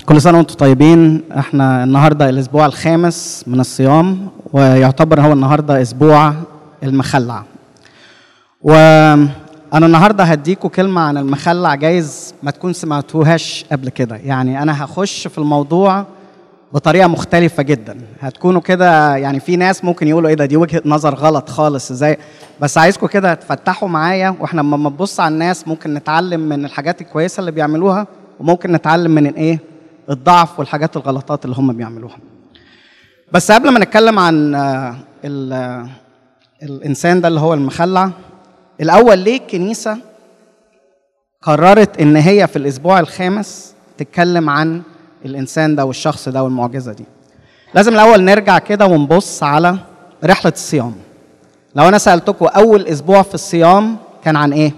كل سنة وانتم طيبين احنا النهاردة الأسبوع الخامس من الصيام ويعتبر هو النهاردة أسبوع المخلع وأنا النهاردة هديكوا كلمة عن المخلع جايز ما تكون سمعتوهاش قبل كده يعني أنا هخش في الموضوع بطريقة مختلفة جدا هتكونوا كده يعني في ناس ممكن يقولوا ايه ده دي وجهة نظر غلط خالص ازاي بس عايزكم كده تفتحوا معايا واحنا لما نبص على الناس ممكن نتعلم من الحاجات الكويسة اللي بيعملوها وممكن نتعلم من ايه الضعف والحاجات الغلطات اللي هم بيعملوها بس قبل ما نتكلم عن آه، ال- آه، الانسان ده اللي هو المخلع الاول ليه الكنيسه قررت ان هي في الاسبوع الخامس تتكلم عن الانسان ده والشخص ده والمعجزه دي لازم الاول نرجع كده ونبص على رحله الصيام لو انا سالتكم اول اسبوع في الصيام كان عن ايه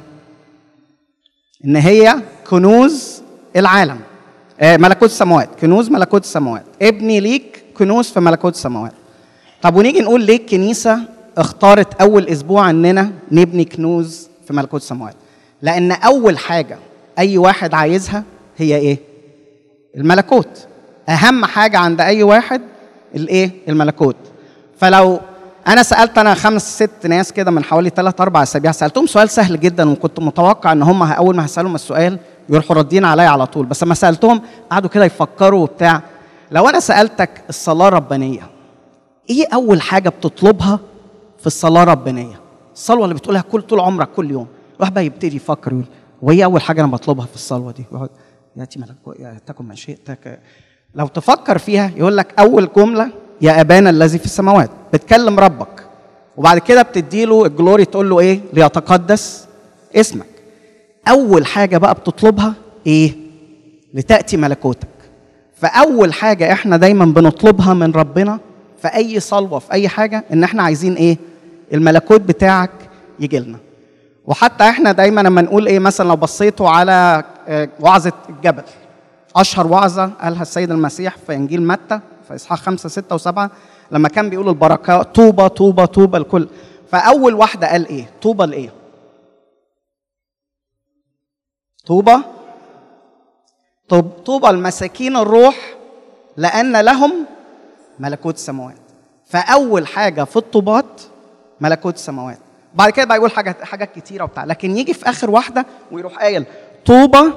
ان هي كنوز العالم آه، ملكوت السماوات كنوز ملكوت السماوات ابني ليك كنوز في ملكوت السماوات طب ونيجي نقول ليه الكنيسه اختارت اول اسبوع اننا نبني كنوز في ملكوت السماوات لان اول حاجه اي واحد عايزها هي ايه الملكوت اهم حاجه عند اي واحد الايه الملكوت فلو انا سالت انا خمس ست ناس كده من حوالي ثلاث اربع اسابيع سالتهم سؤال سهل جدا وكنت متوقع ان هم اول ما هسالهم السؤال يروحوا ردين عليا على طول بس لما سالتهم قعدوا كده يفكروا وبتاع لو انا سالتك الصلاه ربانيه ايه اول حاجه بتطلبها في الصلاه الربانيه الصلوه اللي بتقولها كل طول عمرك كل يوم الواحد بقى يبتدي يفكر يقول وايه اول حاجه انا بطلبها في الصلوه دي يقعد ياتي ملك يا تكن مشيئتك لو تفكر فيها يقول لك اول جمله يا ابانا الذي في السماوات بتكلم ربك وبعد كده بتدي له الجلوري تقول له ايه ليتقدس اسمك اول حاجه بقى بتطلبها ايه لتاتي ملكوتك فاول حاجه احنا دايما بنطلبها من ربنا في اي صلوه في اي حاجه ان احنا عايزين ايه الملكوت بتاعك يجي لنا وحتى احنا دايما لما نقول ايه مثلا لو بصيتوا على آه، وعظه الجبل اشهر وعظه قالها السيد المسيح في انجيل متى في اصحاح خمسة ستة وسبعة لما كان بيقول البركات طوبى طوبى طوبى الكل فاول واحده قال ايه طوبى لايه طوبى طب طوبى المساكين الروح لان لهم ملكوت السماوات فاول حاجه في الطوبات ملكوت السماوات بعد كده بقى يقول حاجات حاجات كتيره وبتاع لكن يجي في اخر واحده ويروح قايل طوبى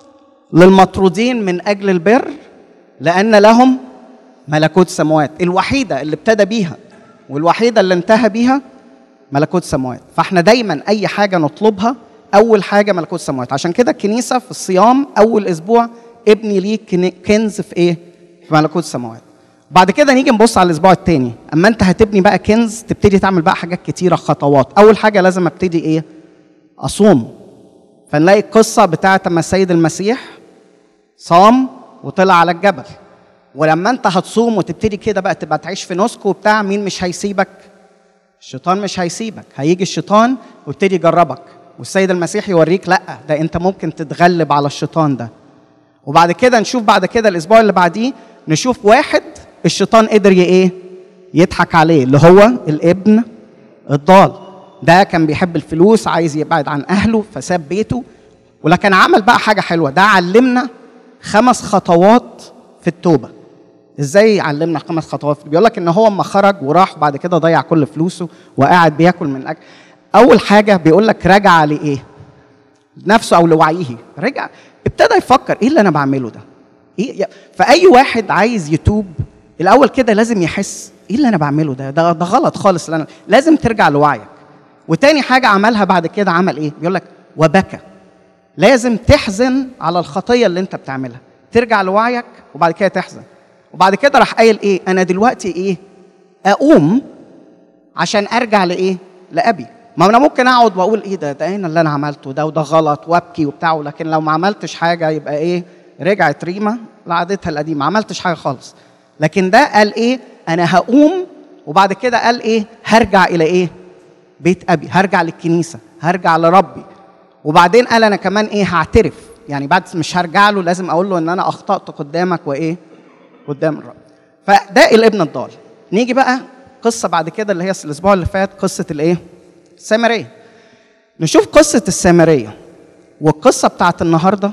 للمطرودين من اجل البر لان لهم ملكوت السماوات الوحيده اللي ابتدى بيها والوحيده اللي انتهى بيها ملكوت السماوات فاحنا دايما اي حاجه نطلبها اول حاجه ملكوت السماوات عشان كده الكنيسه في الصيام اول اسبوع ابني ليك كن- كنز في ايه في ملكوت السماوات بعد كده نيجي نبص على الاسبوع الثاني اما انت هتبني بقى كنز تبتدي تعمل بقى حاجات كتيره خطوات اول حاجه لازم ابتدي ايه اصوم فنلاقي القصه بتاعت اما السيد المسيح صام وطلع على الجبل ولما انت هتصوم وتبتدي كده بقى تبقى تعيش في نسك وبتاع مين مش هيسيبك الشيطان مش هيسيبك هيجي الشيطان ويبتدي يجربك والسيد المسيح يوريك لا ده انت ممكن تتغلب على الشيطان ده وبعد كده نشوف بعد كده الاسبوع اللي بعديه نشوف واحد الشيطان قدر ي- ايه يضحك عليه اللي هو الابن الضال ده كان بيحب الفلوس عايز يبعد عن اهله فساب بيته ولكن عمل بقى حاجه حلوه ده علمنا خمس خطوات في التوبه ازاي يعلمنا خمس خطوات بيقول لك ان هو اما خرج وراح بعد كده ضيع كل فلوسه وقاعد بياكل من الاكل اول حاجه بيقول لك رجع لايه نفسه او لوعيه رجع ابتدى يفكر ايه اللي انا بعمله ده ايه يا- فاي واحد عايز يتوب الاول كده لازم يحس ايه اللي انا بعمله ده ده, ده غلط خالص اللي أنا لازم ترجع لوعيك وتاني حاجه عملها بعد كده عمل ايه بيقول لك وبكى لازم تحزن على الخطيه اللي انت بتعملها ترجع لوعيك وبعد كده تحزن وبعد كده راح قايل ايه انا دلوقتي ايه اقوم عشان ارجع لايه لابي ما انا ممكن اقعد واقول ايه ده ده ايه اللي انا عملته ده وده غلط وابكي وبتاع لكن لو ما عملتش حاجه يبقى ايه رجعت ريما لعادتها القديمه ما عملتش حاجه خالص لكن ده قال ايه انا هقوم وبعد كده قال ايه هرجع الى ايه بيت ابي هرجع للكنيسه هرجع لربي وبعدين قال انا كمان ايه هعترف يعني بعد مش هرجع له لازم اقول له ان انا اخطات قدامك وايه قدام الرب فده الابن الضال نيجي بقى قصه بعد كده اللي هي الاسبوع اللي فات قصه الايه السامريه نشوف قصه السامريه والقصه بتاعت النهارده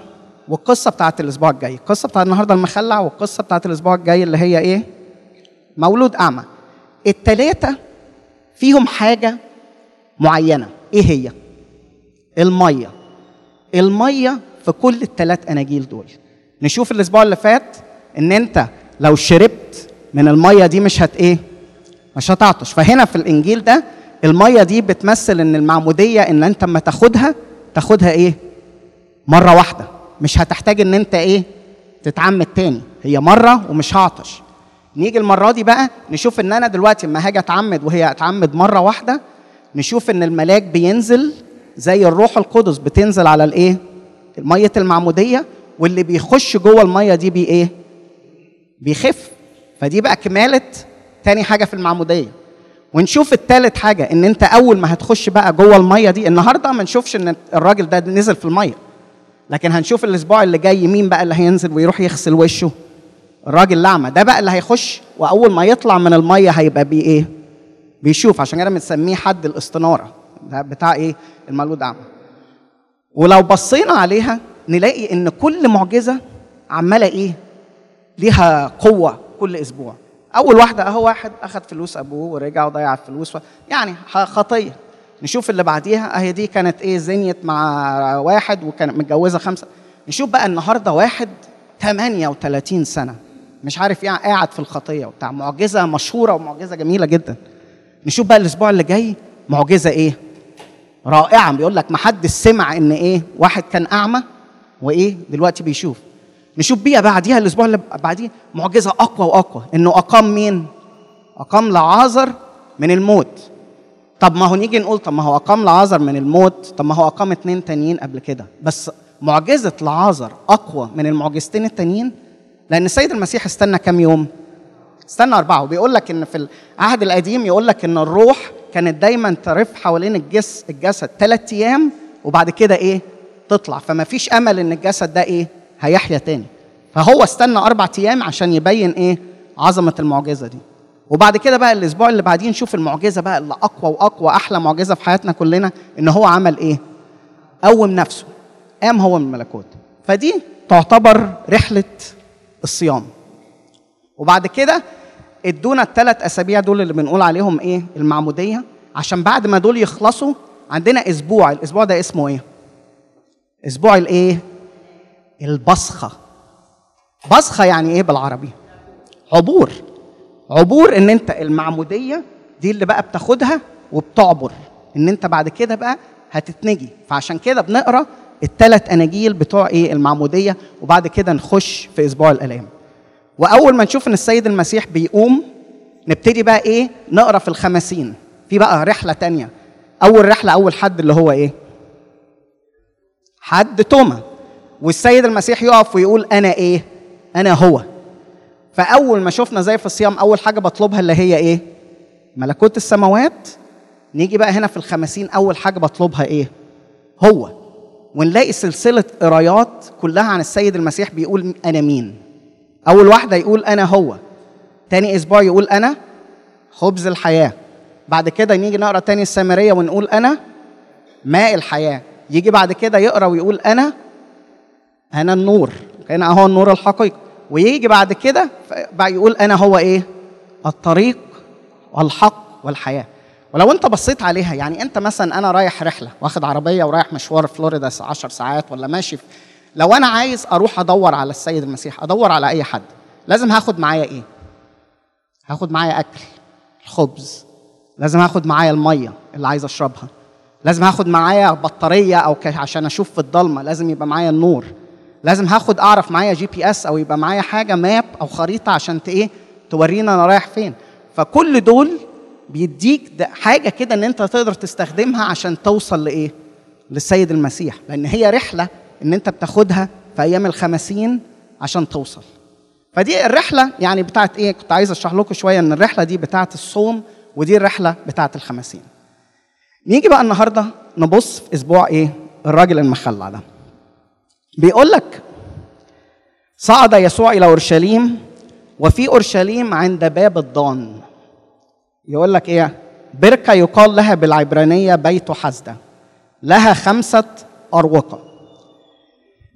والقصه بتاعت الاسبوع الجاي القصه بتاعت النهارده المخلع والقصه بتاعت الاسبوع الجاي اللي هي ايه مولود اعمى التلاته فيهم حاجه معينه ايه هي الميه الميه في كل الثلاث اناجيل دول نشوف الاسبوع اللي فات ان انت لو شربت من الميه دي مش هت ايه مش هتعطش فهنا في الانجيل ده الميه دي بتمثل ان المعموديه ان انت اما تاخدها تاخدها ايه مره واحده مش هتحتاج ان انت ايه تتعمد تاني هي مره ومش هعطش نيجي المره دي بقى نشوف ان انا دلوقتي اما هاجي اتعمد وهي اتعمد مره واحده نشوف ان الملاك بينزل زي الروح القدس بتنزل على الايه ميه المعموديه واللي بيخش جوه الميه دي بي ايه بيخف فدي بقى كماله تاني حاجه في المعموديه ونشوف التالت حاجه ان انت اول ما هتخش بقى جوه الميه دي النهارده ما نشوفش ان الراجل ده نزل في الميه لكن هنشوف الاسبوع اللي جاي مين بقى اللي هينزل ويروح يغسل وشه الراجل الاعمى ده بقى اللي هيخش واول ما يطلع من الميه هيبقى بيه ايه بيشوف عشان كده بنسميه حد الاستناره ده بتاع ايه المولود اعمى ولو بصينا عليها نلاقي ان كل معجزه عماله ايه ليها قوه كل اسبوع اول واحده اهو واحد اخذ فلوس ابوه ورجع وضيع الفلوس و... يعني خطيه نشوف اللي بعديها اهي دي كانت ايه زنيت مع واحد وكانت متجوزه خمسه نشوف بقى النهارده واحد 38 سنه مش عارف يعني قاعد في الخطيه وبتاع معجزه مشهوره ومعجزه جميله جدا نشوف بقى الاسبوع اللي جاي معجزه ايه رائعه بيقول لك ما حد سمع ان ايه واحد كان اعمى وايه دلوقتي بيشوف نشوف بيها بعديها الاسبوع اللي بعديه معجزه اقوى واقوى انه اقام مين اقام لعازر من الموت طب ما هو نيجي نقول طب ما هو اقام لعازر من الموت طب ما هو اقام اتنين تانيين قبل كده بس معجزه لعازر اقوى من المعجزتين التانيين لان السيد المسيح استنى كام يوم استنى أربعة وبيقول لك إن في العهد القديم يقول لك إن الروح كانت دايما ترف حوالين الجس الجسد ثلاث أيام وبعد كده إيه تطلع فما فيش أمل إن الجسد ده إيه هيحيا تاني فهو استنى أربع أيام عشان يبين إيه عظمة المعجزة دي وبعد كده بقى الأسبوع اللي بعدين نشوف المعجزة بقى اللي أقوى وأقوى أحلى معجزة في حياتنا كلنا إن هو عمل إيه قوم نفسه قام هو من الملكوت فدي تعتبر رحلة الصيام وبعد كده ادونا الثلاث اسابيع دول اللي بنقول عليهم ايه المعموديه عشان بعد ما دول يخلصوا عندنا اسبوع الاسبوع ده اسمه ايه اسبوع الايه البصخه بصخه يعني ايه بالعربي عبور عبور ان انت المعموديه دي اللي بقى بتاخدها وبتعبر ان انت بعد كده بقى هتتنجي فعشان كده بنقرا الثلاث اناجيل بتوع ايه المعموديه وبعد كده نخش في اسبوع الالام واول ما نشوف ان السيد المسيح بيقوم نبتدي بقى ايه نقرا في الخمسين في بقى رحله تانية اول رحله اول حد اللي هو ايه حد توما والسيد المسيح يقف ويقول انا ايه انا هو فاول ما شفنا زي في الصيام اول حاجه بطلبها اللي هي ايه ملكوت السماوات نيجي بقى هنا في الخمسين اول حاجه بطلبها ايه هو ونلاقي سلسله قرايات كلها عن السيد المسيح بيقول انا مين أول واحدة يقول أنا هو تاني أسبوع يقول أنا خبز الحياة بعد كده نيجي نقرا تاني السامرية ونقول أنا ماء الحياة يجي بعد كده يقرا ويقول أنا أنا النور كان أهو النور الحقيقي ويجي بعد كده بقى يقول أنا هو إيه الطريق والحق والحياة ولو انت بصيت عليها يعني انت مثلا انا رايح رحله واخد عربيه ورايح مشوار فلوريدا 10 ساعات ولا ماشي في لو انا عايز اروح ادور على السيد المسيح ادور على اي حد لازم هاخد معايا ايه هاخد معايا اكل الخبز لازم هاخد معايا الميه اللي عايز اشربها لازم هاخد معايا بطاريه او عشان اشوف في الضلمه لازم يبقى معايا النور لازم هاخد اعرف معايا جي بي اس او يبقى معايا حاجه ماب او خريطه عشان ايه تورينا انا رايح فين فكل دول بيديك حاجه كده ان انت تقدر تستخدمها عشان توصل لايه للسيد المسيح لان هي رحله ان انت بتاخدها في ايام الخمسين عشان توصل فدي الرحله يعني بتاعت ايه كنت عايز اشرح لكم شويه ان الرحله دي بتاعت الصوم ودي الرحله بتاعت الخمسين نيجي بقى النهارده نبص في اسبوع ايه الراجل المخلع ده بيقول لك صعد يسوع الى اورشليم وفي اورشليم عند باب الضان يقول لك ايه بركه يقال لها بالعبرانيه بيت حزده لها خمسه اروقه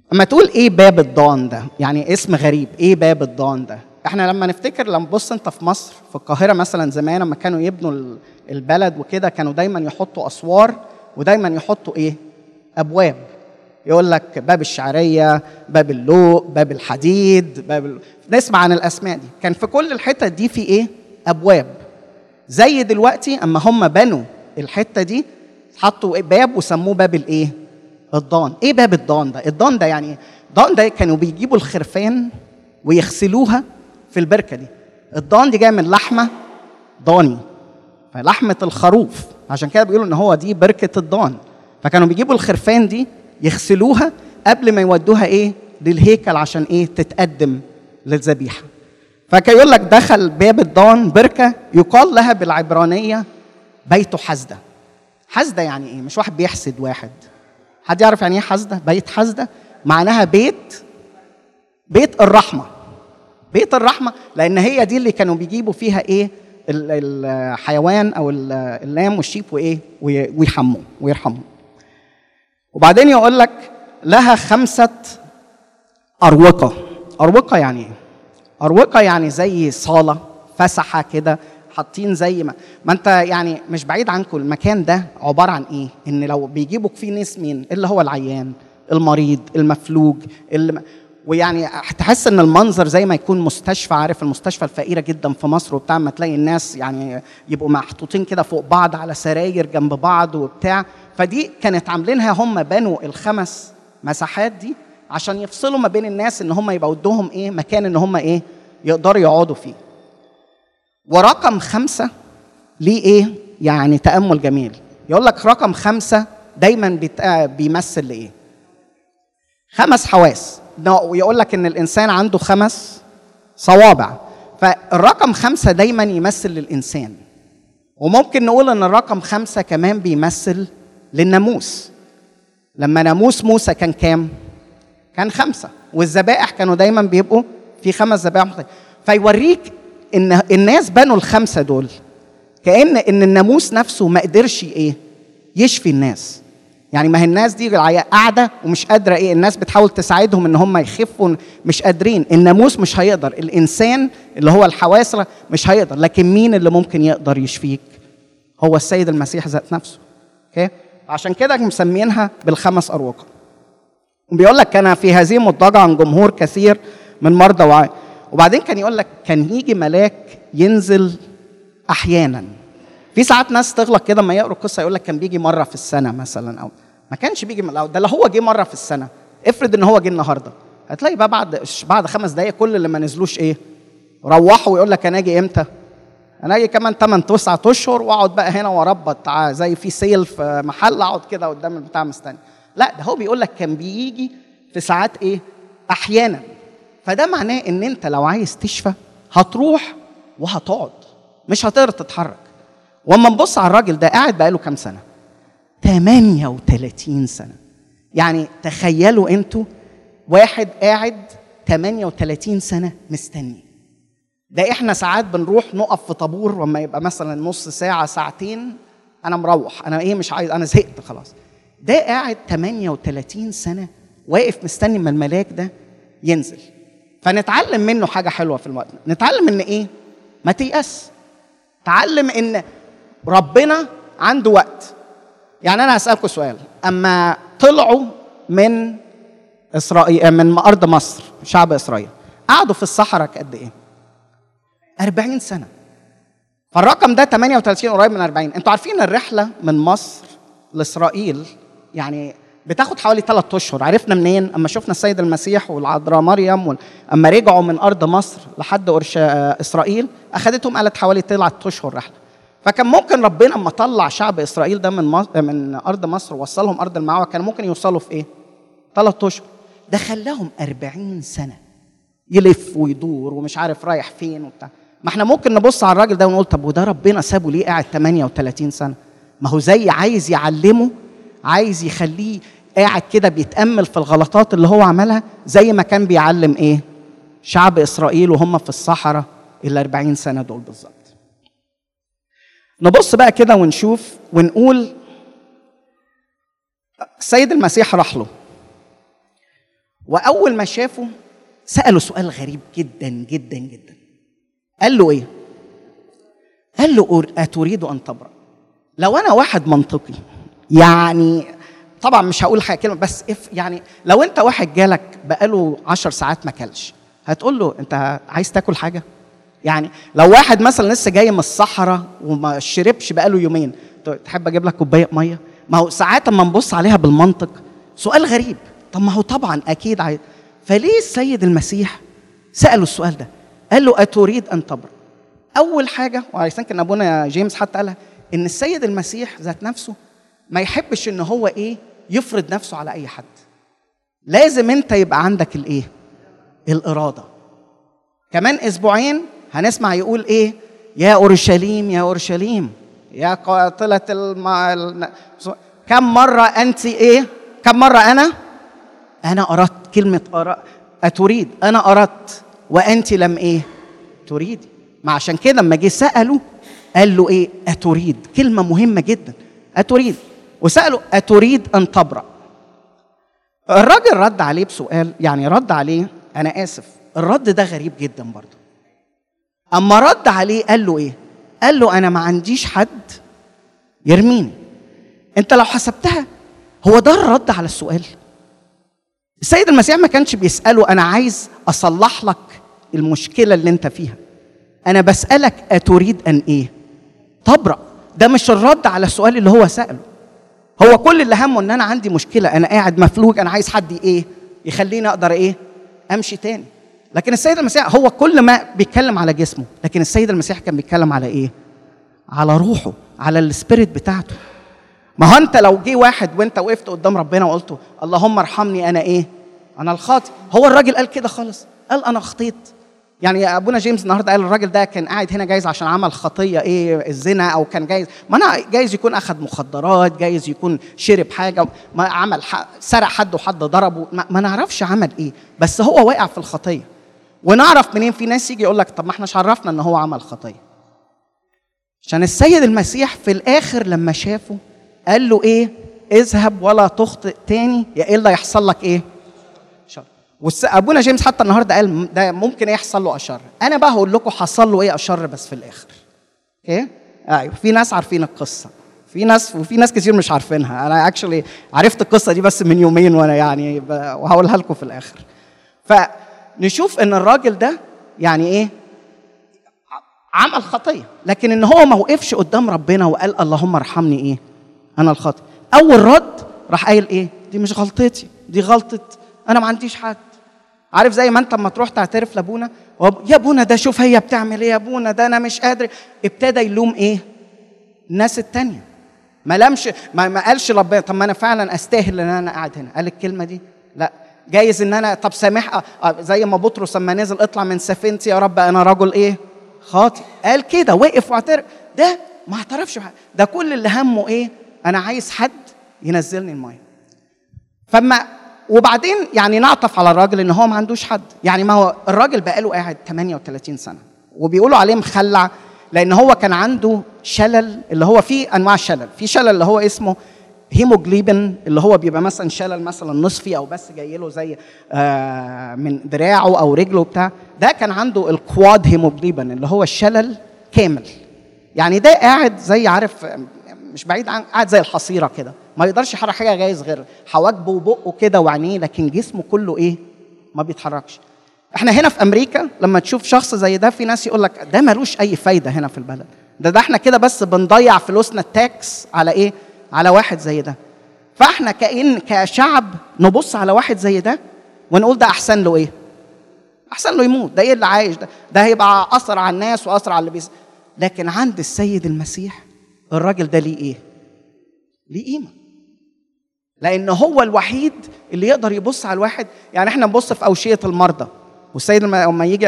اما تقول ايه باب الضان ده يعني اسم غريب ايه باب الضان ده احنا لما نفتكر لما تبص انت في مصر في القاهره مثلا زمان لما كانوا يبنوا ال- البلد وكده كانوا دايما يحطوا اسوار ودايما يحطوا ايه ابواب يقول لك باب الشعريه باب اللوق باب الحديد باب ال... نسمع عن الاسماء دي كان في كل الحتت دي في ايه ابواب زي دلوقتي اما هم بنوا الحته دي حطوا إيه؟ باب وسموه باب الايه الضان ايه باب الضان ده الضان ده يعني ايه الضان ده كانوا بيجيبوا الخرفان ويغسلوها في البركه دي الضان دي جايه من لحمه ضاني فلحمه الخروف عشان كده بيقولوا ان هو دي بركه الضان فكانوا بيجيبوا الخرفان دي يغسلوها قبل ما يودوها ايه للهيكل عشان ايه تتقدم للذبيحه فكان يقول لك دخل باب الضان بركه يقال لها بالعبرانيه بيت حسده حسده يعني ايه مش واحد بيحسد واحد حد يعرف يعني ايه حسده بيت حسده معناها بيت بيت الرحمه بيت الرحمه لان هي دي اللي كانوا بيجيبوا فيها ايه ال- الحيوان او ال- اللام والشيب وايه وي- ويحموه ويرحموه وبعدين يقول لك لها خمسه اروقه اروقه يعني ايه اروقه يعني زي صاله فسحه كده حاطين زي ما ما انت يعني مش بعيد عنكم المكان ده عباره عن ايه ان لو بيجيبوا فيه ناس مين اللي هو العيان المريض المفلوج اللي ويعني تحس ان المنظر زي ما يكون مستشفى عارف المستشفى الفقيره جدا في مصر وبتاع ما تلاقي الناس يعني يبقوا محطوطين كده فوق بعض على سراير جنب بعض وبتاع فدي كانت عاملينها هم بنوا الخمس مساحات دي عشان يفصلوا ما بين الناس ان هم يبقى ودهم ايه مكان ان هم ايه يقدروا يقعدوا فيه ورقم خمسة ليه ايه يعني تأمل جميل يقول لك رقم خمسة دايما بيت- بيمثل لايه خمس حواس ده- ويقول لك ان الانسان عنده خمس صوابع فالرقم خمسة دايما يمثل للانسان وممكن نقول ان الرقم خمسة كمان بيمثل للناموس لما ناموس موسى كان كام كان خمسة والذبائح كانوا دايما بيبقوا في خمس ذبائح مختلفة فيوريك ان الناس بنوا الخمسة دول كأن ان الناموس نفسه ما قدرش ايه يشفي الناس يعني ما هي الناس دي العيا- قاعده ومش قادره ايه الناس بتحاول تساعدهم ان هم يخفوا مش قادرين الناموس مش هيقدر الانسان اللي هو الحواس مش هيقدر لكن مين اللي ممكن يقدر يشفيك هو السيد المسيح ذات نفسه اوكي عشان كده مسمينها بالخمس اروقه بيقول لك كان في هذه مضطجعا جمهور كثير من مرضى وعي وبعدين كان يقول لك كان يجي ملاك ينزل احيانا في ساعات ناس تغلط كده لما يقروا القصه يقول لك كان بيجي مره في السنه مثلا او ما كانش بيجي لو ده لو هو جه مره في السنه افرض ان هو جه النهارده هتلاقي بقى بعد بعد خمس دقائق كل اللي ما نزلوش ايه روحوا ويقول لك انا اجي امتى انا اجي كمان 8 9 اشهر واقعد بقى هنا واربط ع- زي في سيل في محل اقعد كده قدام البتاع مستني لا ده هو بيقول لك كان بيجي في ساعات ايه احيانا فده معناه ان انت لو عايز تشفى هتروح وهتقعد مش هتقدر تتحرك واما نبص على الراجل ده قاعد بقاله كام سنه 38 سنه يعني تخيلوا انتوا واحد قاعد 38 سنه مستني ده احنا ساعات بنروح نقف في طابور وما يبقى مثلا نص ساعه ساعتين انا مروح انا ايه مش عايز انا زهقت خلاص ده قاعد 38 سنه واقف مستني ما الملاك ده ينزل فنتعلم منه حاجه حلوه في الوقت ده. نتعلم ان ايه ما تيأس تعلم ان ربنا عنده وقت يعني انا هسألكم سؤال اما طلعوا من اسرائيل من ارض مصر شعب اسرائيل قعدوا في الصحراء قد ايه 40 سنه فالرقم ده 38 قريب من 40 انتوا عارفين الرحله من مصر لاسرائيل يعني بتاخد حوالي ثلاث اشهر عرفنا منين اما شفنا السيد المسيح والعذراء مريم وال... اما رجعوا من ارض مصر لحد أرش... اسرائيل اخذتهم قالت حوالي ثلاث اشهر رحله فكان ممكن ربنا اما طلع شعب اسرائيل ده من مصر من ارض مصر ووصلهم ارض المعوى كان ممكن يوصلوا في ايه؟ ثلاث اشهر ده خلاهم 40 سنه يلف ويدور ومش عارف رايح فين وبتاع ما احنا ممكن نبص على الراجل ده ونقول طب وده ربنا سابه ليه قاعد 38 سنه ما هو زي عايز يعلمه عايز يخليه قاعد كده بيتامل في الغلطات اللي هو عملها زي ما كان بيعلم ايه شعب اسرائيل وهم في الصحراء ال 40 سنه دول بالظبط نبص بقى كده ونشوف ونقول السيد المسيح راح له واول ما شافه ساله سؤال غريب جدا جدا جدا قال له ايه قال له اتريد ان تبرأ لو انا واحد منطقي يعني طبعا مش هقول حاجه كلمه بس اف يعني لو انت واحد جالك بقاله عشر ساعات ما كلش هتقول له انت عايز تاكل حاجه يعني لو واحد مثلا لسه جاي من الصحراء وما شربش بقاله يومين تحب اجيب لك كوبايه ميه ما هو ساعات اما نبص عليها بالمنطق سؤال غريب طب ما هو طبعا اكيد عايز فليه السيد المسيح ساله السؤال ده قال له اتريد ان تبرأ اول حاجه وعلى ان ابونا جيمس حتى قالها ان السيد المسيح ذات نفسه ما يحبش ان هو ايه يفرض نفسه على اي حد لازم انت يبقى عندك الايه الاراده كمان اسبوعين هنسمع يقول ايه يا اورشليم يا اورشليم يا قاتله الم... كم مره انت ايه كم مره انا انا اردت كلمه أرى اتريد انا اردت وانت لم ايه تريدي ما عشان كده لما جه ساله قال له ايه اتريد كلمه مهمه جدا اتريد وساله اتريد ان تبرأ الراجل رد عليه بسؤال يعني رد عليه انا اسف الرد ده غريب جدا برضه اما رد عليه قال له ايه قال له انا ما عنديش حد يرميني انت لو حسبتها هو ده الرد على السؤال السيد المسيح ما كانش بيساله انا عايز اصلح لك المشكله اللي انت فيها انا بسالك اتريد ان ايه تبرأ ده مش الرد على السؤال اللي هو ساله هو كل اللي همه ان انا عندي مشكله انا قاعد مفلوج انا عايز حد ايه يخليني اقدر ايه امشي تاني لكن السيد المسيح هو كل ما بيتكلم على جسمه لكن السيد المسيح كان بيتكلم على ايه على روحه على السبيريت بتاعته ما هو انت لو جه واحد وانت وقفت قدام ربنا وقلت اللهم ارحمني انا ايه انا الخاطئ هو الراجل قال كده خالص قال انا خطيت يعني ابونا جيمس النهارده قال الراجل ده كان قاعد هنا جايز عشان عمل خطيه ايه الزنا او كان جايز ما انا جايز يكون اخذ مخدرات جايز يكون شرب حاجه ما عمل سرق حد وحد ضربه ما, ما نعرفش عمل ايه بس هو واقع في الخطيه ونعرف منين في ناس يجي يقول لك طب ما احنا عرفنا ان هو عمل خطيه عشان السيد المسيح في الاخر لما شافه قال له ايه اذهب ولا تخطئ تاني يا الا يحصل لك ايه شر وابونا جيمس حتى النهارده قال ده ممكن يحصل له اشر انا بقى هقول لكم حصل له ايه اشر بس في الاخر اوكي ايوه في ناس عارفين القصه في ناس وفي ناس كتير مش عارفينها انا اكشلي عرفت القصه دي بس من يومين وانا يعني وهقولها لكم في الاخر فنشوف ان الراجل ده يعني ايه عمل خطيه لكن ان هو ما وقفش قدام ربنا وقال اللهم ارحمني ايه انا الخاطئ اول رد راح قايل ايه دي مش غلطتي دي غلطه انا ما عنديش حد عارف زي ما انت لما تروح تعترف لابونا يا ابونا ده شوف هي بتعمل ايه يا ابونا ده انا مش قادر ابتدى يلوم ايه الناس التانية ما لمش ما, ما قالش ربنا طب ما انا فعلا استاهل ان انا قاعد هنا قال الكلمه دي لا جايز ان انا طب سامح زي ما بطرس لما نزل اطلع من سفينتي يا رب انا رجل ايه خاطئ قال كده وقف واعترف ده ما اعترفش بحاجة. ده كل اللي همه ايه انا عايز حد ينزلني الميه فما وبعدين يعني نعطف على الراجل ان هو ما عندوش حد يعني ما هو الراجل بقاله قاعد 38 سنه وبيقولوا عليه مخلع لان هو كان عنده شلل اللي هو فيه انواع شلل في شلل اللي هو اسمه هيموجليبين اللي هو بيبقى مثلا شلل مثلا نصفي او بس جاي له زي آه من دراعه او رجله بتاع ده كان عنده الكواد هيموجليبين اللي هو الشلل كامل يعني ده قاعد زي عارف مش بعيد عن قاعد زي الحصيره كده ما يقدرش يحرك حاجه جايز غير حواجبه وبقه كده وعينيه لكن جسمه كله ايه ما بيتحركش احنا هنا في امريكا لما تشوف شخص زي ده في ناس يقول لك ده ملوش اي فايده هنا في البلد ده ده احنا كده بس بنضيع فلوسنا التاكس على ايه على واحد زي ده فاحنا كأن كشعب نبص على واحد زي ده ونقول ده احسن له ايه احسن له يموت ده ايه اللي عايش ده ده هيبقى اثر على الناس واثر على اللي بيس لكن عند السيد المسيح الراجل ده ليه ايه ليه قيمه لان هو الوحيد اللي يقدر يبص على الواحد يعني احنا نبص في اوشيه المرضى والسيد لما يجي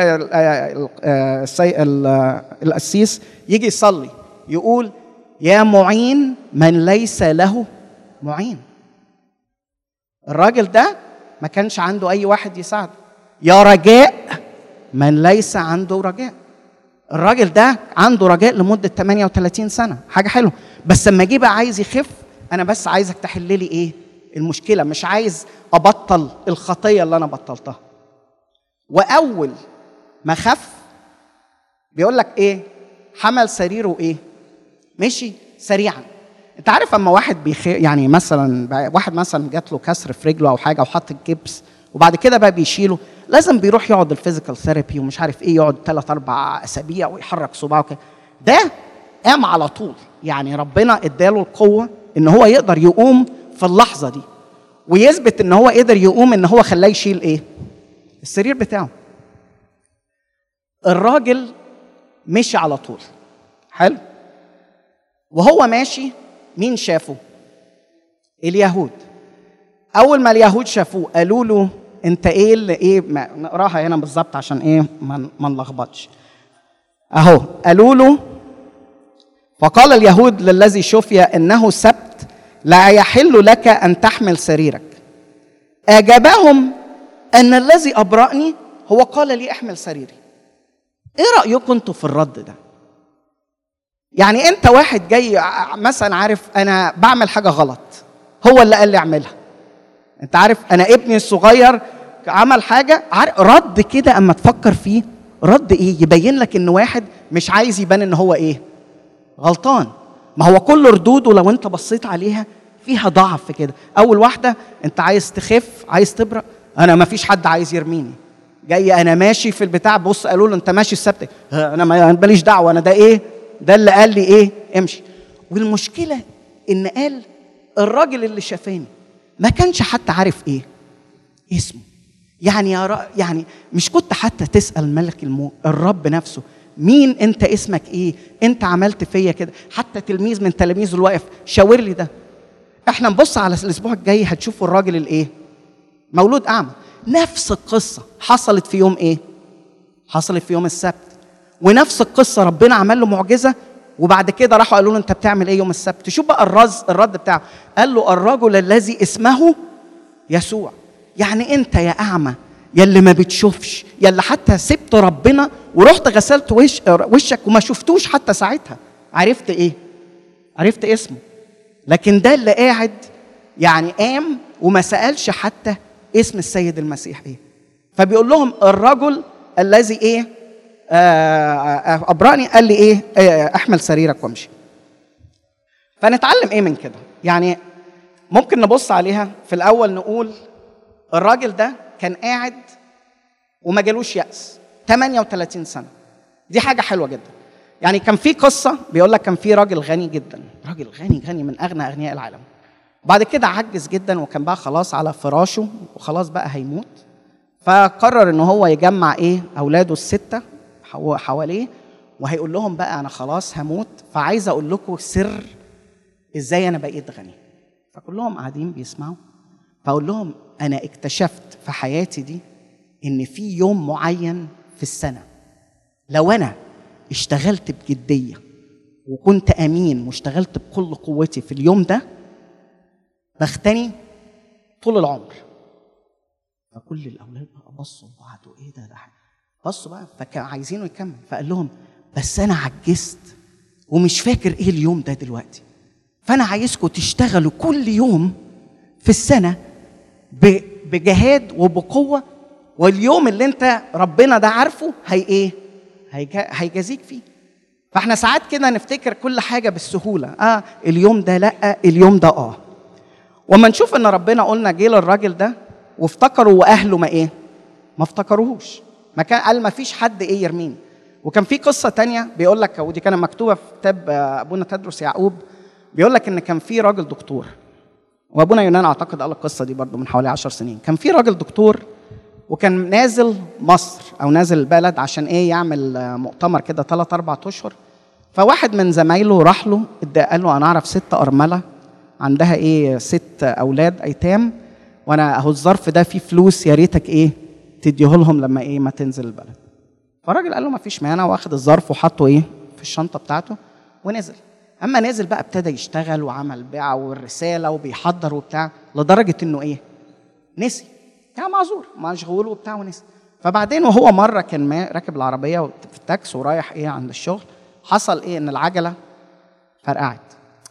القسيس يجي يصلي يقول يا معين من ليس له معين الراجل ده ما كانش عنده اي واحد يساعده يا رجاء من ليس عنده رجاء الراجل ده عنده رجاء لمده 38 سنه حاجه حلوه بس لما جه بقى عايز يخف انا بس عايزك تحل لي ايه المشكله مش عايز ابطل الخطيه اللي انا بطلتها واول ما خف بيقول لك ايه حمل سريره ايه مشي سريعا انت عارف اما واحد بيخ... يعني مثلا واحد مثلا جات له كسر في رجله او حاجه وحط الجبس وبعد كده بقى بيشيله لازم بيروح يقعد الفيزيكال ثيرابي ومش عارف ايه يقعد ثلاث اربع اسابيع ويحرك صباعه كده ده قام على طول يعني ربنا اداله القوه ان هو يقدر يقوم في اللحظه دي ويثبت ان هو قدر يقوم ان هو خلاه يشيل ايه السرير بتاعه الراجل مشي على طول حلو وهو ماشي مين شافه اليهود اول ما اليهود شافوه قالوا له انت ايه اللي ايه ما نقراها هنا بالظبط عشان ايه ما ما نلخبطش اهو قالوا له فقال اليهود للذي شفي انه سبت لا يحل لك ان تحمل سريرك اجابهم ان الذي ابرأني هو قال لي احمل سريري ايه رايكم انتوا في الرد ده يعني انت واحد جاي ع- مثلا عارف انا بعمل حاجه غلط هو اللي قال لي اعملها انت عارف انا ابني الصغير عمل حاجه عارف رد كده اما تفكر فيه رد ايه يبين لك ان واحد مش عايز يبان ان هو ايه غلطان ما هو كل ردوده لو انت بصيت عليها فيها ضعف في كده اول واحده انت عايز تخف عايز تبرأ انا ما فيش حد عايز يرميني جاي انا ماشي في البتاع بص قالوا له انت ماشي السبت ها، انا ما- ماليش دعوه انا ده ايه ده اللي قال لي ايه امشي والمشكله ان قال الراجل اللي شافاني ما كانش حتى عارف ايه اسمه يعني يا رأ... يعني مش كنت حتى تسال ملك الموت الرب نفسه مين انت اسمك ايه انت عملت فيا كده حتى تلميذ من تلاميذه اللي واقف شاور لي ده احنا نبص على الاسبوع الجاي هتشوفوا الراجل الايه مولود اعمى نفس القصه حصلت في يوم ايه حصلت في يوم السبت ونفس القصه ربنا عمل له معجزه وبعد كده راحوا قالوا له انت بتعمل ايه يوم السبت شوف بقى الرز الرد بتاعه قال له الرجل الذي اسمه يسوع يعني انت يا اعمى يا اللي ما بتشوفش يا اللي حتى سبت ربنا ورحت غسلت وش وشك وما شفتوش حتى ساعتها عرفت ايه عرفت اسمه لكن ده اللي قاعد يعني قام وما سالش حتى اسم السيد المسيح ايه فبيقول لهم الرجل الذي ايه آه، آه، ابراني قال لي ايه آه، احمل سريرك وامشي فنتعلم ايه من كده يعني ممكن نبص عليها في الاول نقول الراجل ده كان قاعد وما جالوش يأس 38 سنة دي حاجة حلوة جدا يعني كان في قصة بيقول لك كان في راجل غني جدا راجل غني غني من أغنى أغنياء العالم بعد كده عجز جدا وكان بقى خلاص على فراشه وخلاص بقى هيموت فقرر ان هو يجمع ايه اولاده السته حو- حواليه وهيقول لهم بقى انا خلاص هموت فعايز اقول لكم سر ازاي انا بقيت غني فكلهم قاعدين بيسمعوا فاقول لهم انا اكتشفت في حياتي دي ان في يوم معين في السنه لو انا اشتغلت بجديه وكنت امين واشتغلت بكل قوتي في اليوم ده بغتني طول العمر فكل الاولاد بقى بصوا لبعض وايه ده ده بصوا بقى فكانوا عايزينه يكمل فقال لهم بس انا عجزت ومش فاكر ايه اليوم ده دلوقتي فانا عايزكم تشتغلوا كل يوم في السنه ب- بجهاد وبقوه واليوم اللي انت ربنا ده عارفه هي ايه هيجا- هيجازيك فيه فاحنا ساعات كده نفتكر كل حاجه بالسهوله اه اليوم ده لا اليوم ده اه وما نشوف ان ربنا قلنا جه للراجل ده وافتكروا واهله ما ايه ما افتكروهوش ما كان قال ما فيش حد ايه يرميني وكان في قصه تانية بيقول لك ودي كانت مكتوبه في كتاب آه، ابونا تدرس يعقوب بيقول لك ان كان في راجل دكتور وابونا يونان اعتقد قال القصه دي برضو من حوالي عشر سنين كان في راجل دكتور وكان نازل مصر او نازل البلد عشان ايه يعمل آه، مؤتمر كده ثلاث اربع اشهر فواحد من زمايله راح له ادى قال له انا اعرف ست ارمله عندها ايه ست اولاد ايتام وانا اهو الظرف ده فيه فلوس يا ريتك ايه تديه لهم لما ايه ما تنزل البلد فالراجل قال له ما فيش مانع واخد الظرف وحطه ايه في الشنطه بتاعته ونزل اما نزل بقى ابتدى يشتغل وعمل بيعه والرساله وبيحضر وبتاع لدرجه انه ايه نسي كان معذور مشغول وبتاع ونسي فبعدين وهو مره كان ما راكب العربيه في التاكس ورايح ايه عند الشغل حصل ايه ان العجله فرقعت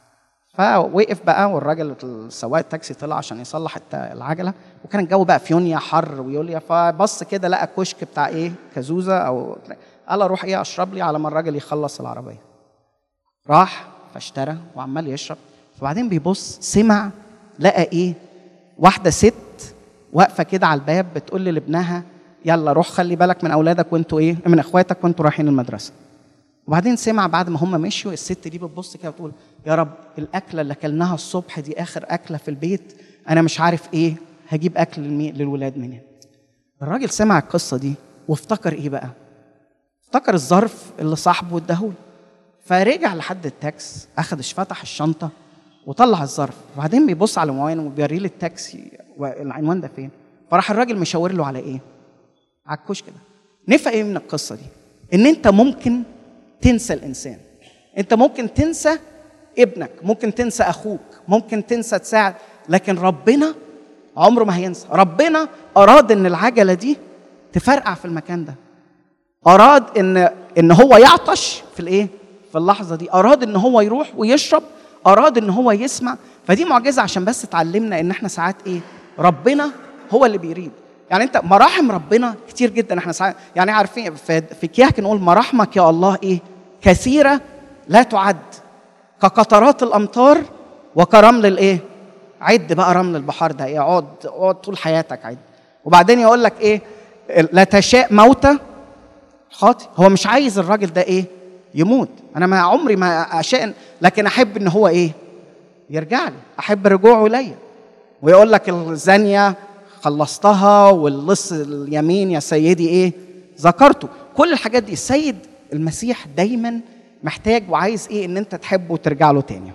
فوقف بقى والراجل سواق التاكسي طلع عشان يصلح الت- العجله وكان الجو بقى في يونيا حر ويوليا فبص كده لقى كشك بتاع ايه كازوزه او قال اروح ايه اشرب لي على ما الراجل يخلص العربيه راح فاشترى وعمال يشرب فبعدين بيبص سمع لقى ايه واحده ست واقفه كده على الباب بتقول لابنها يلا روح خلي بالك من اولادك وانتوا ايه من اخواتك وانتوا رايحين المدرسه وبعدين سمع بعد ما هم مشوا الست دي بتبص كده وتقول يا رب الاكله اللي اكلناها الصبح دي اخر اكله في البيت انا مش عارف ايه هجيب اكل للمي- للولاد منين الراجل سمع القصه دي وافتكر ايه بقى افتكر الظرف اللي صاحبه اداهوله فرجع لحد التاكس اخد فتح الشنطه وطلع الظرف وبعدين بيبص على العنوان وبيوري لي التاكسي والعنوان ده فين فراح الراجل مشاور له على ايه على الكشك ده نفهم ايه من القصه دي ان انت ممكن تنسى الانسان انت ممكن تنسى ابنك ممكن تنسى اخوك ممكن تنسى تساعد لكن ربنا عمره ما هينسى ربنا اراد ان العجله دي تفرقع في المكان ده اراد ان ان هو يعطش في الايه في اللحظه دي اراد ان هو يروح ويشرب اراد ان هو يسمع فدي معجزه عشان بس تعلمنا ان احنا ساعات ايه ربنا هو اللي بيريد يعني انت مراحم ربنا كتير جدا احنا ساعات يعني عارفين في في كياك نقول مراحمك يا الله ايه كثيره لا تعد كقطرات الامطار وكرمل الايه عد بقى رمل البحار ده ايه اقعد اقعد طول حياتك عد وبعدين يقول لك ايه لا تشاء موتى خاطي هو مش عايز الراجل ده ايه يموت انا ما عمري ما اشاء لكن احب ان هو ايه يرجع لي احب رجوعه ليا ويقول لك الزانيه خلصتها واللص اليمين يا سيدي ايه ذكرته كل الحاجات دي السيد المسيح دايما محتاج وعايز ايه ان انت تحبه وترجع له تاني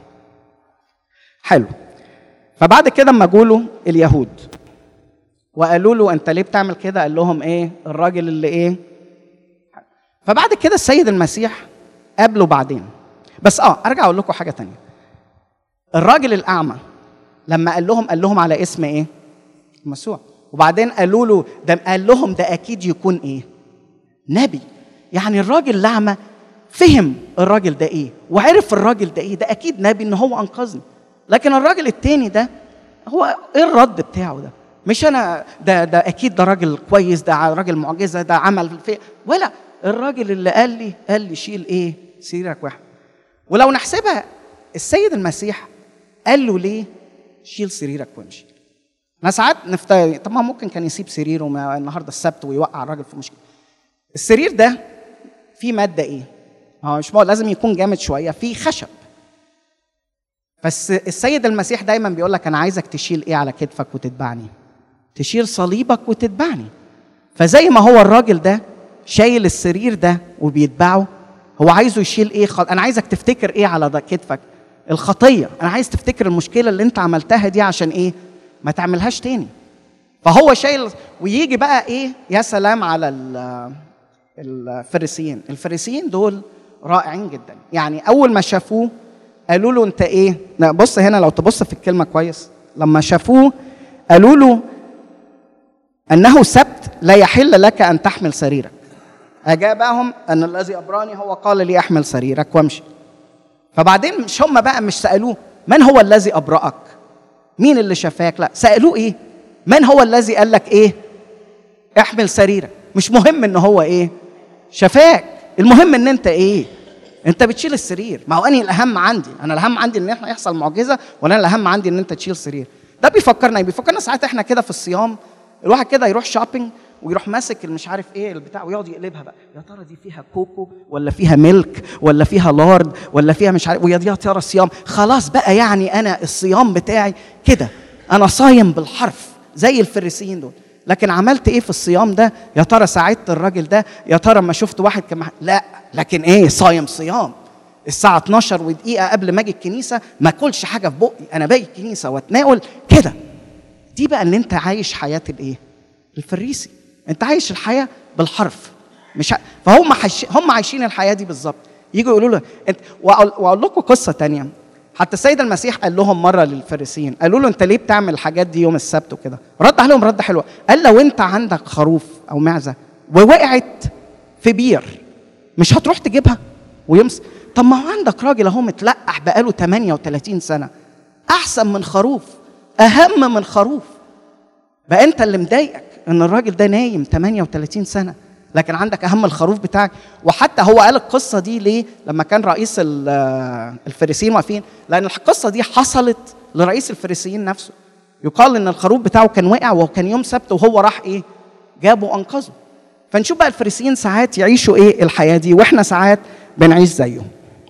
حلو فبعد كده اما جوله اليهود وقالوا له انت ليه بتعمل كده قال لهم ايه الراجل اللي ايه فبعد كده السيد المسيح قابله بعدين بس اه ارجع اقول لكم حاجه تانية الراجل الاعمى لما قال لهم قال لهم على اسم ايه مسوع وبعدين قالوا له ده قال لهم ده اكيد يكون ايه نبي يعني الراجل الاعمى فهم الراجل ده ايه وعرف الراجل ده ايه ده اكيد نبي ان هو انقذني لكن الراجل التاني ده هو ايه الرد بتاعه ده مش انا ده ده اكيد ده راجل كويس ده راجل معجزه ده عمل في ولا الراجل اللي قال لي قال لي شيل ايه سريرك واحد ولو نحسبها السيد المسيح قال له ليه شيل سريرك وامشي انا ساعات نفترض طب ما ممكن كان يسيب سريره ما النهارده السبت ويوقع الراجل في مشكله السرير ده فيه ماده ايه هو مش لازم يكون جامد شويه فيه خشب بس السيد المسيح دايما بيقول لك انا عايزك تشيل ايه على كتفك وتتبعني تشيل صليبك وتتبعني فزي ما هو الراجل ده شايل السرير ده وبيتبعه هو عايزه يشيل ايه خل... انا عايزك تفتكر ايه على ده كتفك الخطيه انا عايز تفتكر المشكله اللي انت عملتها دي عشان ايه ما تعملهاش تاني فهو شايل ويجي بقى ايه يا سلام على الفريسيين الفريسيين دول رائعين جدا يعني اول ما شافوه قالوا له انت ايه لا بص هنا لو تبص في الكلمه كويس لما شافوه قالوا له انه سبت لا يحل لك ان تحمل سريرك اجابهم ان الذي ابراني هو قال لي احمل سريرك وامشي فبعدين مش هم بقى مش سالوه من هو الذي ابراك مين اللي شفاك لا سالوه ايه من هو الذي قال لك ايه احمل سريرك مش مهم ان هو ايه شفاك المهم ان انت ايه انت بتشيل السرير ما هو اني الاهم عندي انا الاهم عندي ان احنا يحصل معجزه ولا انا الاهم عندي ان انت تشيل سرير ده بيفكرنا بيفكرنا ساعات احنا كده في الصيام الواحد كده يروح شوبينج ويروح ماسك المش عارف ايه البتاع ويقعد يقلبها بقى يا ترى دي فيها كوكو ولا فيها ميلك ولا فيها لارد ولا فيها مش عارف ويا يا ترى الصيام خلاص بقى يعني انا الصيام بتاعي كده انا صايم بالحرف زي الفريسيين دول لكن عملت ايه في الصيام ده يا ترى ساعدت الراجل ده يا ترى ما شفت واحد كما لا لكن ايه صايم صيام الساعة 12 ودقيقة قبل ما اجي الكنيسة ما اكلش حاجة في بقي انا باجي الكنيسة واتناول كده دي بقى اللي انت عايش حياة الايه؟ الفريسي انت عايش الحياة بالحرف مش ع... فهم حش... هم عايشين الحياة دي بالظبط يجوا يقولوا له انت واقول, وأقول لكم قصة تانية حتى السيد المسيح قال لهم مرة للفريسيين قالوا له انت ليه بتعمل الحاجات دي يوم السبت وكده رد عليهم رد حلوة قال لو انت عندك خروف او معزة ووقعت في بير مش هتروح تجيبها ويمسك طب ما هو عندك راجل اهو متلقح بقاله 38 سنه احسن من خروف اهم من خروف بقى انت اللي مضايقك ان الراجل ده نايم 38 سنه لكن عندك اهم الخروف بتاعك وحتى هو قال القصه دي ليه لما كان رئيس ال- الفريسيين واقفين لان القصه دي حصلت لرئيس الفريسيين نفسه يقال ان الخروف بتاعه كان وقع وكان يوم سبت وهو راح ايه جابه وانقذه فنشوف بقى الفريسيين ساعات يعيشوا ايه الحياه دي واحنا ساعات بنعيش زيهم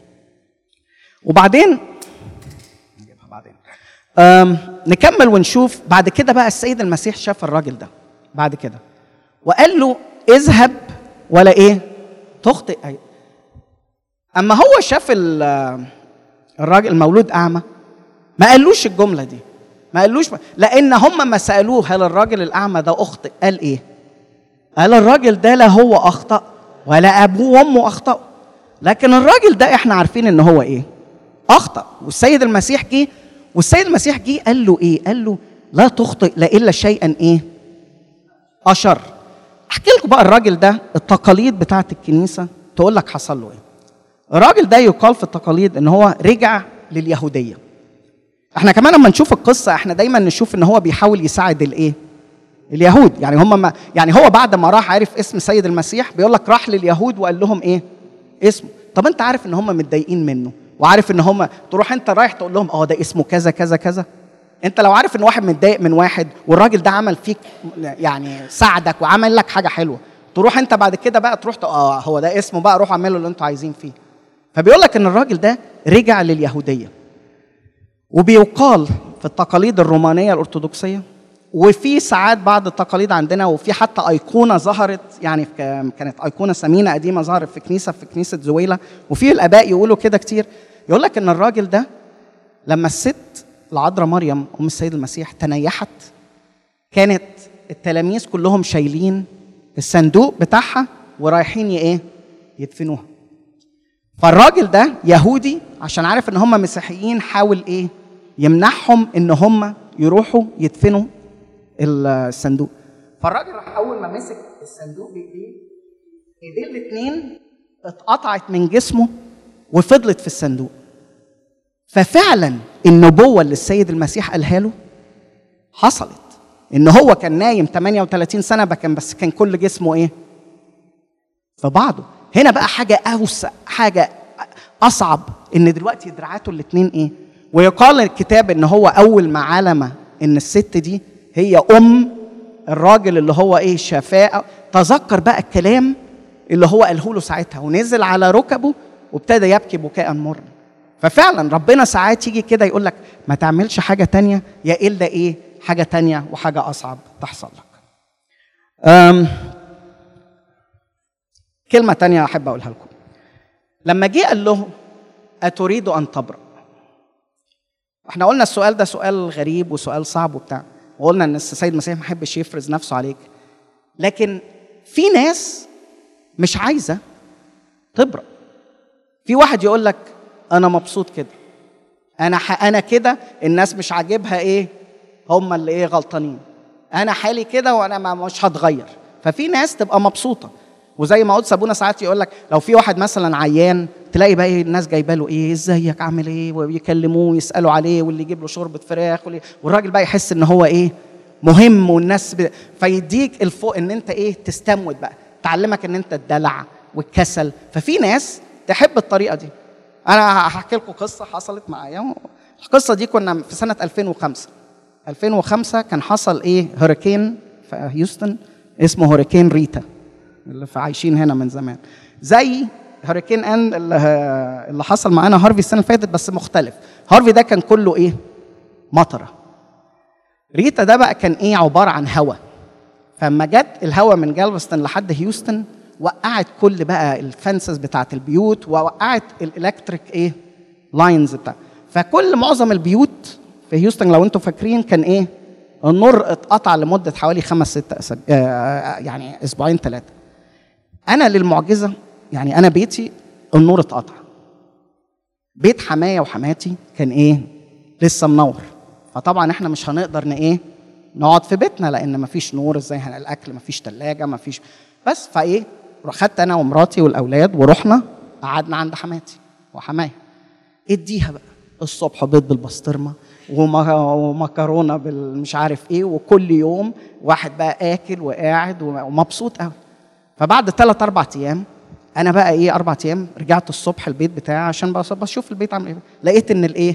وبعدين نجيبها بعدين أم، نكمل ونشوف بعد كده بقى السيد المسيح شاف الراجل ده بعد كده وقال له اذهب ولا ايه تخطئ أي. اما هو شاف ال- الراجل المولود اعمى ما قالوش الجمله دي ما قالوش لان هم ما سالوه هل الراجل الاعمى ده اخطئ قال ايه قال الراجل ده لا هو اخطا ولا ابوه وامه اخطاوا لكن الراجل ده احنا عارفين ان هو ايه اخطا والسيد المسيح جه والسيد المسيح جه قال له ايه قال له لا تخطئ لا الا شيئا ايه اشر احكي لكم بقى الراجل ده التقاليد بتاعه الكنيسه تقول لك حصل له ايه الراجل ده يقال في التقاليد ان هو رجع لليهوديه احنا كمان لما نشوف القصه احنا دايما نشوف ان هو بيحاول يساعد الايه اليهود يعني هم ما يعني هو بعد ما راح عرف اسم سيد المسيح بيقول لك راح لليهود وقال لهم ايه اسمه طب انت عارف ان هم متضايقين منه وعارف ان هم تروح انت رايح تقول لهم اه ده اسمه كذا كذا كذا انت لو عارف ان واحد متضايق من واحد والراجل ده عمل فيك يعني ساعدك وعمل لك حاجه حلوه تروح انت بعد كده بقى تروح تق- اه هو ده اسمه بقى روحوا اعملوا اللي انتوا عايزين فيه فبيقول لك ان الراجل ده رجع لليهوديه وبيقال في التقاليد الرومانيه الارثوذكسيه وفي ساعات بعض التقاليد عندنا وفي حتى ايقونه ظهرت يعني في ك- كانت ايقونه ثمينه قديمه ظهرت في كنيسه في كنيسه زويله وفي الاباء يقولوا كده كتير يقول لك ان الراجل ده لما الست العذراء مريم ام السيد المسيح تنيحت كانت التلاميذ كلهم شايلين الصندوق بتاعها ورايحين ي- ايه يدفنوها فالراجل ده يهودي عشان عارف ان هم مسيحيين حاول ايه يمنعهم ان هم يروحوا يدفنوا الصندوق فالراجل راح اول ما مسك الصندوق بايديه ايديه الاثنين اتقطعت من جسمه وفضلت في الصندوق ففعلا النبوه اللي السيد المسيح قالها له حصلت ان هو كان نايم 38 سنه بقى كان بس كان كل جسمه ايه في بعضه هنا بقى حاجه اوسع حاجه اصعب ان دلوقتي دراعاته الاثنين ايه ويقال الكتاب ان هو اول ما علم ان الست دي هي ام الراجل اللي هو ايه شفاء تذكر بقى الكلام اللي هو قاله له ساعتها ونزل على ركبه وابتدى يبكي بكاء مرا ففعلا ربنا ساعات يجي كده يقول لك ما تعملش حاجه تانية يا الا ايه حاجه تانية وحاجه اصعب تحصل لك أم كلمة تانية أحب أقولها لكم لما جه قال له أتريد أن تبرأ احنا قلنا السؤال ده سؤال غريب وسؤال صعب وبتاع وقلنا ان السيد المسيح ما يحبش يفرز نفسه عليك لكن في ناس مش عايزه تبرأ في واحد يقول لك انا مبسوط كده انا ح... انا كده الناس مش عاجبها ايه هم اللي ايه غلطانين انا حالي كده وانا ما مش هتغير ففي ناس تبقى مبسوطه وزي ما قلت ابونا ساعات يقول لك لو في واحد مثلا عيان تلاقي بقى إيه الناس جايبه له ايه ازيك عامل ايه ويكلموه ويسالوا عليه واللي يجيب له شوربه فراخ واللي والراجل بقى يحس ان هو ايه مهم والناس ب... فيديك الفوق ان انت ايه تستموت بقى تعلمك ان انت الدلع والكسل ففي ناس تحب الطريقه دي انا هحكي لكم قصه حصلت معايا القصه دي كنا في سنه 2005 2005 كان حصل ايه هوريكين في هيوستن اسمه هوريكين ريتا اللي في عايشين هنا من زمان زي هوريكين ان اللي, اللي حصل معانا هارفي السنه اللي فاتت بس مختلف هارفي ده كان كله ايه مطره ريتا ده بقى كان ايه عباره عن هواء فلما جت الهواء من جالفستون لحد هيوستن وقعت كل بقى الفنسز بتاعت البيوت ووقعت الالكتريك ايه لاينز بتاع فكل معظم البيوت في هيوستن لو انتم فاكرين كان ايه النور اتقطع لمده حوالي خمس ست أسابيع آه يعني اسبوعين ثلاثه انا للمعجزه يعني انا بيتي النور اتقطع بيت حمايه وحماتي كان ايه لسه منور فطبعا احنا مش هنقدر ن ايه نقعد في بيتنا لان مفيش نور ازاي هن الاكل مفيش ثلاجه مفيش بس فايه خدت انا ومراتي والاولاد ورحنا قعدنا عند حماتي وحمايا اديها بقى الصبح بيض بالبسطرمه وما- ومكرونه بالمش عارف ايه وكل يوم واحد بقى اكل وقاعد ومبسوط قوي فبعد ثلاث اربع ايام انا بقى ايه اربع ايام رجعت الصبح البيت بتاعي عشان بس- بشوف البيت عامل ايه لقيت ان الايه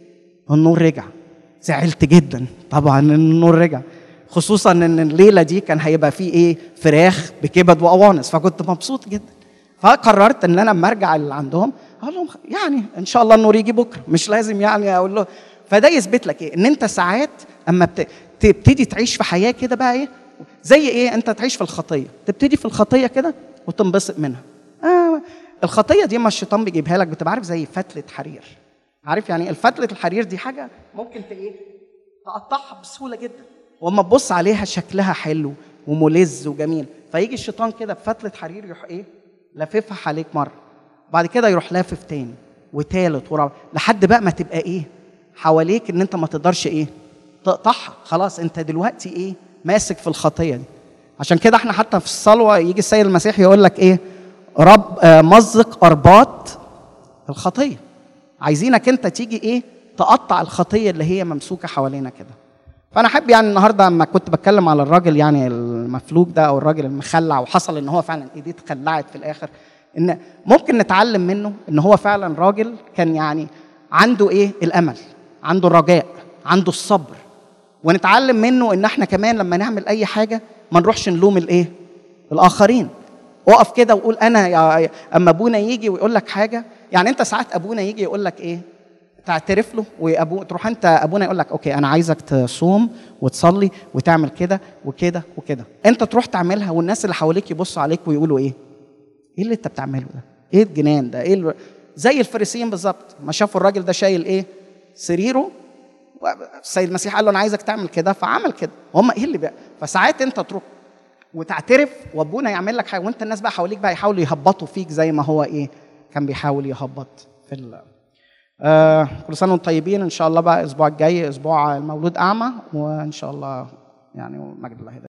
النور رجع زعلت جدا طبعا ان النور رجع خصوصا ان الليله دي كان هيبقى فيه ايه فراخ بكبد وقوانص فكنت مبسوط جدا فقررت ان انا لما ارجع اللي عندهم اقول لهم يعني ان شاء الله النور يجي بكره مش لازم يعني اقول له فده يثبت لك ايه ان انت ساعات اما بت- تبتدي تعيش في حياه كده بقى ايه زي ايه انت تعيش في الخطيه تبتدي في الخطيه كده وتنبسط منها آه الخطيه دي ما الشيطان بيجيبها لك بتبقى عارف زي فتله حرير عارف يعني الفتله الحرير دي حاجه ممكن ت ايه تقطعها بسهوله جدا واما تبص عليها شكلها حلو وملذ وجميل فيجي الشيطان كده بفتله حرير يروح ايه لاففها عليك مره بعد كده يروح لافف تاني وتالت ورابع لحد بقى ما تبقى ايه حواليك ان انت ما تقدرش ايه تقطعها خلاص انت دلوقتي ايه ماسك في الخطيه دي عشان كده احنا حتى في الصلوه يجي السيد المسيح يقول لك ايه رب آه، مزق ارباط الخطيه عايزينك انت تيجي ايه تقطع الخطيه اللي هي ممسوكه حوالينا كده فانا احب يعني النهارده لما كنت بتكلم على الراجل يعني المفلوج ده او الراجل المخلع وحصل ان هو فعلا ايديه اتخلعت في الاخر ان ممكن نتعلم منه ان هو فعلا راجل كان يعني عنده ايه الامل عنده الرجاء عنده الصبر ونتعلم منه ان احنا كمان لما نعمل اي حاجه ما نروحش نلوم الايه الاخرين اقف كده وقول انا يا اما ابونا يجي ويقول لك حاجه يعني انت ساعات ابونا يجي يقول لك ايه تعترف له وابو تروح انت ابونا يقول لك اوكي انا عايزك تصوم وتصلي وتعمل كده وكده وكده انت تروح تعملها والناس اللي حواليك يبصوا عليك ويقولوا ايه ايه اللي انت بتعمله ده ايه الجنان ده ايه ال... زي الفريسيين بالظبط ما شافوا الراجل ده شايل ايه سريره السيد المسيح قال له انا عايزك تعمل كده فعمل كده هم ايه اللي بقى فساعات انت تروح وتعترف وابونا يعمل لك حاجه وانت الناس بقى حواليك بقى يحاولوا يهبطوا فيك زي ما هو ايه كان بيحاول يهبط في ال... آه كل سنه وانتم طيبين ان شاء الله بقى الاسبوع الجاي اسبوع المولود اعمى وان شاء الله يعني مجد الله